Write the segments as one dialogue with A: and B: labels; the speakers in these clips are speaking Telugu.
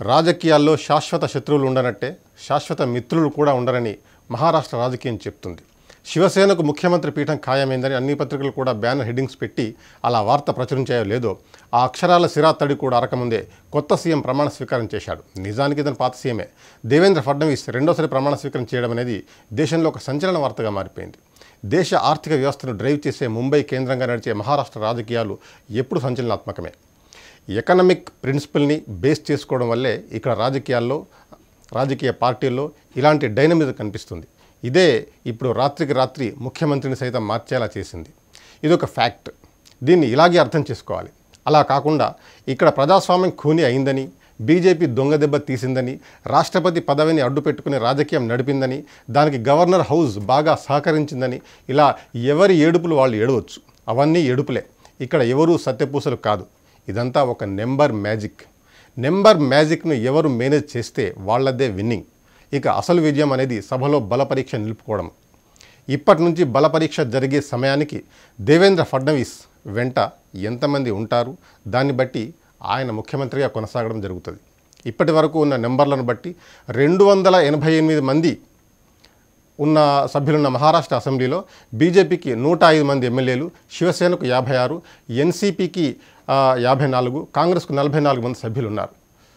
A: రాజకీయాల్లో శాశ్వత శత్రువులు ఉండనట్టే శాశ్వత మిత్రులు కూడా ఉండరని మహారాష్ట్ర రాజకీయం చెప్తుంది శివసేనకు ముఖ్యమంత్రి పీఠం ఖాయమైందని అన్ని పత్రికలు కూడా బ్యానర్ హెడ్డింగ్స్ పెట్టి అలా వార్త ప్రచురించాయో లేదో ఆ అక్షరాల సిరాతడి కూడా అరకముందే కొత్త సీఎం ప్రమాణ స్వీకారం చేశాడు నిజానికి ఇతను పాత సీఎమే దేవేంద్ర ఫడ్నవీస్ రెండోసారి ప్రమాణ స్వీకారం చేయడం అనేది దేశంలో ఒక సంచలన వార్తగా మారిపోయింది దేశ ఆర్థిక వ్యవస్థను డ్రైవ్ చేసే ముంబై కేంద్రంగా నడిచే మహారాష్ట్ర రాజకీయాలు ఎప్పుడు సంచలనాత్మకమే ఎకనామిక్ ప్రిన్సిపల్ని బేస్ చేసుకోవడం వల్లే ఇక్కడ రాజకీయాల్లో రాజకీయ పార్టీల్లో ఇలాంటి డైనమిజం కనిపిస్తుంది ఇదే ఇప్పుడు రాత్రికి రాత్రి ముఖ్యమంత్రిని సైతం మార్చేలా చేసింది ఇదొక ఫ్యాక్ట్ దీన్ని ఇలాగే అర్థం చేసుకోవాలి అలా కాకుండా ఇక్కడ ప్రజాస్వామ్యం ఖూని అయిందని బీజేపీ దొంగ దెబ్బ తీసిందని రాష్ట్రపతి పదవిని అడ్డుపెట్టుకుని రాజకీయం నడిపిందని దానికి గవర్నర్ హౌస్ బాగా సహకరించిందని ఇలా ఎవరి ఏడుపులు వాళ్ళు ఏడవచ్చు అవన్నీ ఏడుపులే ఇక్కడ ఎవరూ సత్యపూసలు కాదు ఇదంతా ఒక నెంబర్ మ్యాజిక్ నెంబర్ మ్యాజిక్ను ఎవరు మేనేజ్ చేస్తే వాళ్ళదే విన్నింగ్ ఇక అసలు విజయం అనేది సభలో బల పరీక్ష నిలుపుకోవడం ఇప్పటి నుంచి బల పరీక్ష జరిగే సమయానికి దేవేంద్ర ఫడ్నవీస్ వెంట ఎంతమంది ఉంటారు దాన్ని బట్టి ఆయన ముఖ్యమంత్రిగా కొనసాగడం జరుగుతుంది ఇప్పటి వరకు ఉన్న నెంబర్లను బట్టి రెండు వందల ఎనభై ఎనిమిది మంది ఉన్న సభ్యులున్న మహారాష్ట్ర అసెంబ్లీలో బీజేపీకి నూట ఐదు మంది ఎమ్మెల్యేలు శివసేనకు యాభై ఆరు ఎన్సీపీకి యాభై నాలుగు కాంగ్రెస్కు నలభై నాలుగు మంది సభ్యులు ఉన్నారు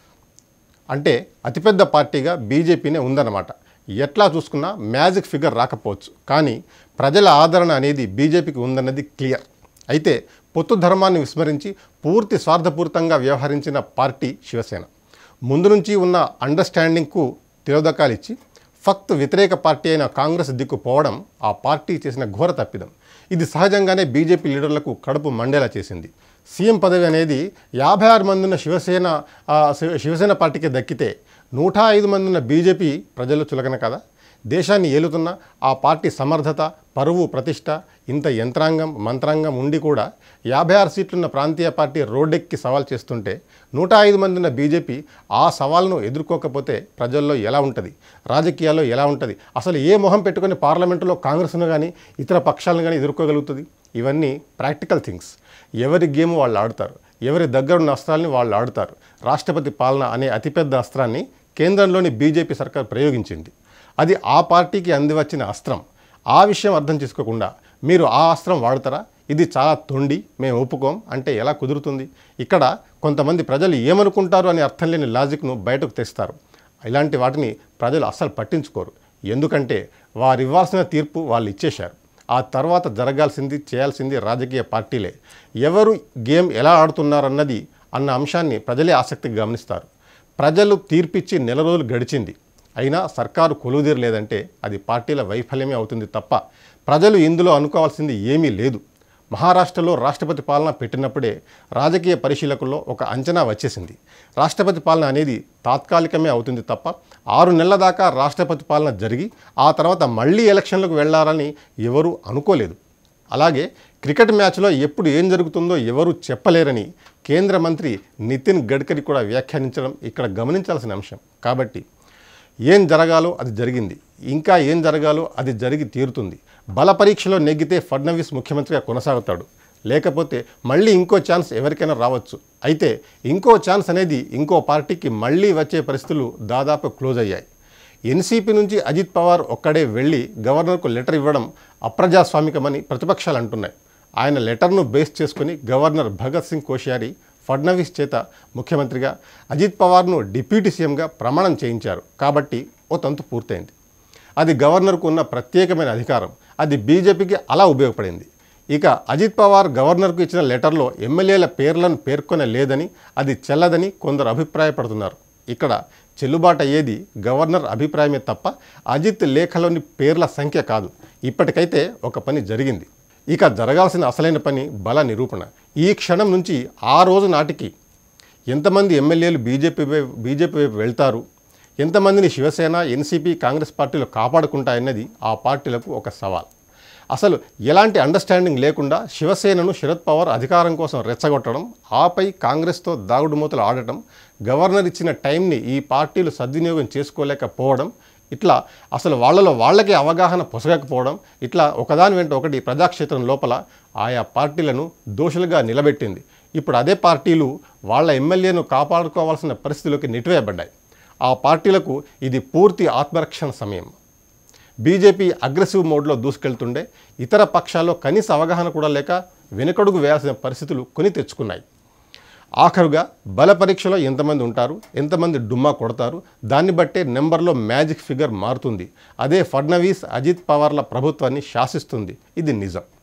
A: అంటే అతిపెద్ద పార్టీగా బీజేపీనే ఉందన్నమాట ఎట్లా చూసుకున్నా మ్యాజిక్ ఫిగర్ రాకపోవచ్చు కానీ ప్రజల ఆదరణ అనేది బీజేపీకి ఉందన్నది క్లియర్ అయితే పొత్తు ధర్మాన్ని విస్మరించి పూర్తి స్వార్థపూరితంగా వ్యవహరించిన పార్టీ శివసేన ముందు నుంచి ఉన్న అండర్స్టాండింగ్కు తిరోధకాలు ఇచ్చి ఫక్త్ వ్యతిరేక పార్టీ అయిన కాంగ్రెస్ దిక్కు పోవడం ఆ పార్టీ చేసిన ఘోర తప్పిదం ఇది సహజంగానే బీజేపీ లీడర్లకు కడుపు మండేలా చేసింది సీఎం పదవి అనేది యాభై ఆరు మంది ఉన్న శివసేన ఆ, శివ- శివసేన పార్టీకి దక్కితే నూట ఐదు మంది ఉన్న బీజేపీ ప్రజలు చులకన కదా దేశాన్ని ఏలుతున్న ఆ పార్టీ సమర్థత పరువు ప్రతిష్ట ఇంత యంత్రాంగం మంత్రాంగం ఉండి కూడా యాభై ఆరు సీట్లున్న ప్రాంతీయ పార్టీ రోడ్డెక్కి సవాల్ చేస్తుంటే నూట ఐదు మంది ఉన్న బీజేపీ ఆ సవాల్ను ఎదుర్కోకపోతే ప్రజల్లో ఎలా ఉంటుంది రాజకీయాల్లో ఎలా ఉంటుంది అసలు ఏ మొహం పెట్టుకొని పార్లమెంటులో కాంగ్రెస్ను కానీ ఇతర పక్షాలను కానీ ఎదుర్కోగలుగుతుంది ఇవన్నీ ప్రాక్టికల్ థింగ్స్ ఎవరి గేమ్ వాళ్ళు ఆడతారు ఎవరి దగ్గరున్న అస్త్రాలని వాళ్ళు ఆడుతారు రాష్ట్రపతి పాలన అనే అతిపెద్ద అస్త్రాన్ని కేంద్రంలోని బీజేపీ సర్కార్ ప్రయోగించింది అది ఆ పార్టీకి అందివచ్చిన అస్త్రం ఆ విషయం అర్థం చేసుకోకుండా మీరు ఆ అస్త్రం వాడతారా ఇది చాలా తొండి మేము ఒప్పుకోం అంటే ఎలా కుదురుతుంది ఇక్కడ కొంతమంది ప్రజలు ఏమనుకుంటారు అనే అర్థం లేని లాజిక్ను బయటకు తెస్తారు ఇలాంటి వాటిని ప్రజలు అస్సలు పట్టించుకోరు ఎందుకంటే వారు ఇవ్వాల్సిన తీర్పు వాళ్ళు ఇచ్చేశారు ఆ తర్వాత జరగాల్సింది చేయాల్సింది రాజకీయ పార్టీలే ఎవరు గేమ్ ఎలా ఆడుతున్నారన్నది అన్న అంశాన్ని ప్రజలే ఆసక్తిగా గమనిస్తారు ప్రజలు తీర్పిచ్చి నెల రోజులు గడిచింది అయినా సర్కారు కొలువుదీరలేదంటే అది పార్టీల వైఫల్యమే అవుతుంది తప్ప ప్రజలు ఇందులో అనుకోవాల్సింది ఏమీ లేదు మహారాష్ట్రలో రాష్ట్రపతి పాలన పెట్టినప్పుడే రాజకీయ పరిశీలకుల్లో ఒక అంచనా వచ్చేసింది రాష్ట్రపతి పాలన అనేది తాత్కాలికమే అవుతుంది తప్ప ఆరు నెలల దాకా రాష్ట్రపతి పాలన జరిగి ఆ తర్వాత మళ్ళీ ఎలక్షన్లకు వెళ్ళాలని ఎవరూ అనుకోలేదు అలాగే క్రికెట్ మ్యాచ్లో ఎప్పుడు ఏం జరుగుతుందో ఎవరూ చెప్పలేరని కేంద్ర మంత్రి నితిన్ గడ్కరీ కూడా వ్యాఖ్యానించడం ఇక్కడ గమనించాల్సిన అంశం కాబట్టి ఏం జరగాలో అది జరిగింది ఇంకా ఏం జరగాలో అది జరిగి తీరుతుంది బల పరీక్షలో నెగ్గితే ఫడ్నవీస్ ముఖ్యమంత్రిగా కొనసాగుతాడు లేకపోతే మళ్ళీ ఇంకో ఛాన్స్ ఎవరికైనా రావచ్చు అయితే ఇంకో ఛాన్స్ అనేది ఇంకో పార్టీకి మళ్ళీ వచ్చే పరిస్థితులు దాదాపు క్లోజ్ అయ్యాయి ఎన్సీపీ నుంచి అజిత్ పవార్ ఒక్కడే వెళ్ళి గవర్నర్కు లెటర్ ఇవ్వడం అప్రజాస్వామికమని ప్రతిపక్షాలు అంటున్నాయి ఆయన లెటర్ను బేస్ చేసుకుని గవర్నర్ భగత్ సింగ్ కోశ్యారి ఫడ్నవీస్ చేత ముఖ్యమంత్రిగా అజిత్ పవార్ను డిప్యూటీ సీఎంగా ప్రమాణం చేయించారు కాబట్టి ఓ తంతు పూర్తయింది అది గవర్నర్కు ఉన్న ప్రత్యేకమైన అధికారం అది బీజేపీకి అలా ఉపయోగపడింది ఇక అజిత్ పవార్ గవర్నర్కు ఇచ్చిన లెటర్లో ఎమ్మెల్యేల పేర్లను పేర్కొనలేదని అది చెల్లదని కొందరు అభిప్రాయపడుతున్నారు ఇక్కడ చెల్లుబాటు అయ్యేది గవర్నర్ అభిప్రాయమే తప్ప అజిత్ లేఖలోని పేర్ల సంఖ్య కాదు ఇప్పటికైతే ఒక పని జరిగింది ఇక జరగాల్సిన అసలైన పని బల నిరూపణ ఈ క్షణం నుంచి ఆ రోజు నాటికి ఎంతమంది ఎమ్మెల్యేలు బీజేపీ వైపు బీజేపీ వైపు వెళ్తారు ఎంతమందిని శివసేన ఎన్సీపీ కాంగ్రెస్ పార్టీలు కాపాడుకుంటాయన్నది ఆ పార్టీలకు ఒక సవాల్ అసలు ఎలాంటి అండర్స్టాండింగ్ లేకుండా శివసేనను శరద్ పవార్ అధికారం కోసం రెచ్చగొట్టడం ఆపై కాంగ్రెస్తో దాగుడుమూతలు ఆడటం గవర్నర్ ఇచ్చిన టైంని ఈ పార్టీలు సద్వినియోగం చేసుకోలేకపోవడం ఇట్లా అసలు వాళ్ళలో వాళ్ళకే అవగాహన పొసగకపోవడం ఇట్లా ఒకదాని వెంట ఒకటి ప్రజాక్షేత్రం లోపల ఆయా పార్టీలను దోషులుగా నిలబెట్టింది ఇప్పుడు అదే పార్టీలు వాళ్ళ ఎమ్మెల్యేను కాపాడుకోవాల్సిన పరిస్థితిలోకి నెట్టివేయబడ్డాయి ఆ పార్టీలకు ఇది పూర్తి ఆత్మరక్షణ సమయం బీజేపీ అగ్రెసివ్ మోడ్లో దూసుకెళ్తుండే ఇతర పక్షాల్లో కనీస అవగాహన కూడా లేక వెనుకడుగు వేయాల్సిన పరిస్థితులు కొని తెచ్చుకున్నాయి ఆఖరుగా బల పరీక్షలో ఎంతమంది ఉంటారు ఎంతమంది డుమ్మా కొడతారు దాన్ని బట్టే నెంబర్లో మ్యాజిక్ ఫిగర్ మారుతుంది అదే ఫడ్నవీస్ అజిత్ పవార్ల ప్రభుత్వాన్ని శాసిస్తుంది ఇది నిజం